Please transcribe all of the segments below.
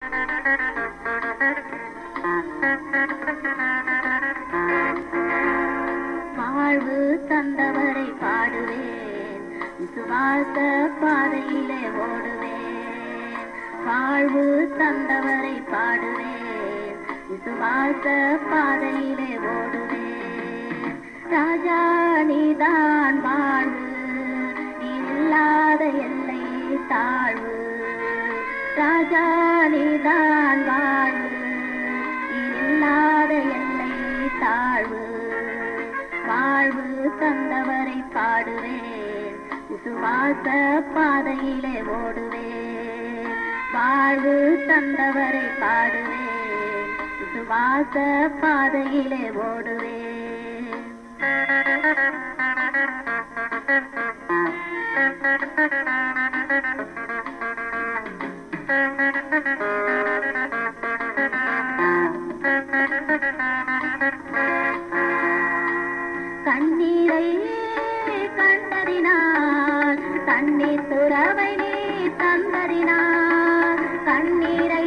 வாழ்வு தந்தவரை பாடுவேன் விசுவாச பாதையிலே ஓடுவேன் வாழ்வு தந்தவரை பாடுவேன் விசுவாச பாதையிலே ஓடுவேன் ராஜா நீதான் வாழ்வு நீ இல்லாத எல்லை தாழ்வு ராஜா நீதான் வாழ்வு நீ இல்லாத எல்லை தாழ்வு வாழ்வு தந்தவரை பாடுவேன் விசுவாச பாதையிலே ஓடுவேன் வாழ்வு தந்தவரை பாடுவேன் விசுவாச பாதையிலே ஓடுவேன் கண்ணீரை கண்டறினான் தண்ணீர் துறவை நீ தந்தறினான் கண்ணீரை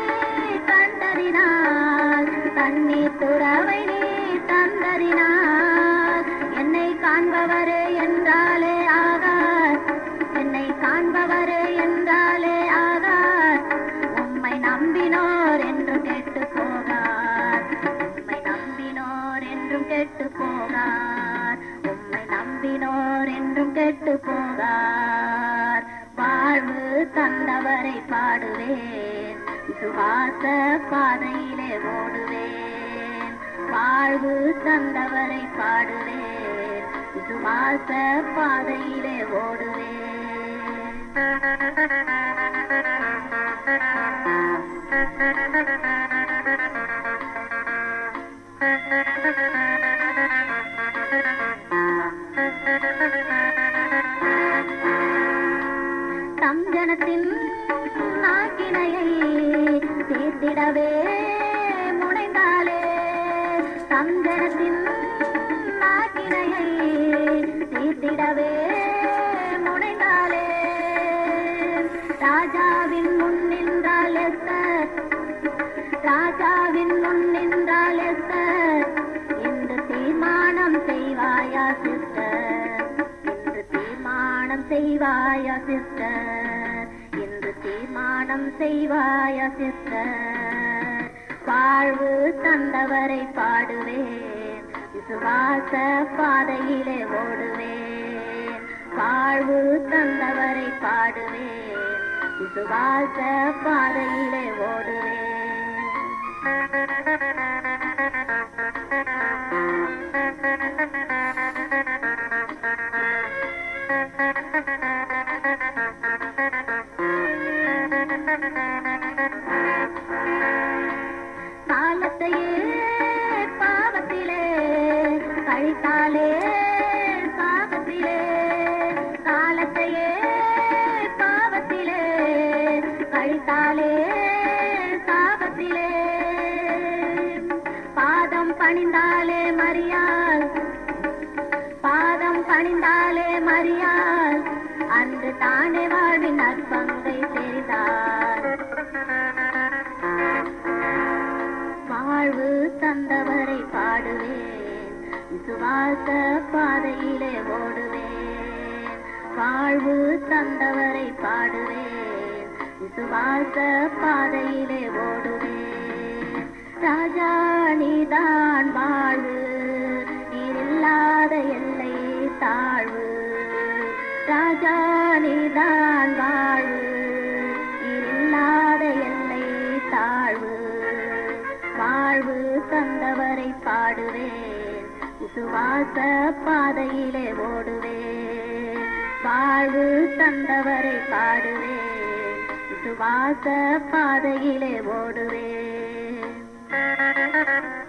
கண்டறினான் தண்ணீர் துறவை நீ தந்தறினான் என்னை காண்பவரே என்றாலே ஆகார் என்னை காண்பவரே என்றாலே ஆகார் உம்மை நம்பினோர் என்றும் கெட்டு போகார் உம்மை நம்பினோர் என்றும் கெட்டு போகார் உம்மை நம்பினோர் என்றும் கெட்டு போகார் வாழ்வு தந்தவரை பாடுவேன் சுவாச பாதையிலே ஓடுவேன் வாழ்வு தந்தவரை பாடுவேன் சுவாச பாதையிலே தம் ஜனத்தின் நாக்கினையை தீர்த்திடவே முனைந்தாலே தம் ஜனத்தின் நாக்கினையை தீர்த்திடவே முனைந்தாலே ராஜாவின் முன் நின்றால் எஸ்தர் ராஜாவின் முன் நின்றால் எஸ்தர் இன்று தீர்மானம் செய்வாயா சிஸ்டர் இன்று தீர்மானம் செய்வாயா சிஸ்டர் இன்று தீர்மானம் செய்வாயா சிஸ்டர் வாழ்வு தந்தவரை பாடுவேன் விசுவாச பாதையிலே ஓடுவேன் வாழ்வு தந்தவரை பாடுவேன் விசுவாச பாதையிலே ஓடுவேன் காலத்தையே பாவத்திலே கழித்தாலே பாவத்திலே காலத்தையே பாவத்திலே கழித்தாலே சாபத்திலே பாதம் பணிந்தாலே மரியாள் பாதம் பணிந்தாலே மரியாள் அன்று தானே வாழ்வின் அற்பங்கை தெரிந்தார் வாழ்வு தந்தவரை பாடுவேன் விசுவாச பாதையிலே ஓடுவேன் வாழ்வு தந்தவரை பாடுவேன் விசுவாச பாதையிலே ஓடுவேன் ராஜா நீதான் வாழ்வு நீர் இல்லாத எல்லை தாழ்வு ராஜா நீதான் வாழ்வு நீர் இல்லாத எல்லை தாழ்வு வாழ்வு தந்தவரை பாடுவேன் விசுவாச பாதையிலே ஓடுவேன் வாழ்வு தந்தவரை பாடுவேன் விசுவாச பாதையிலே ஓடுவேன்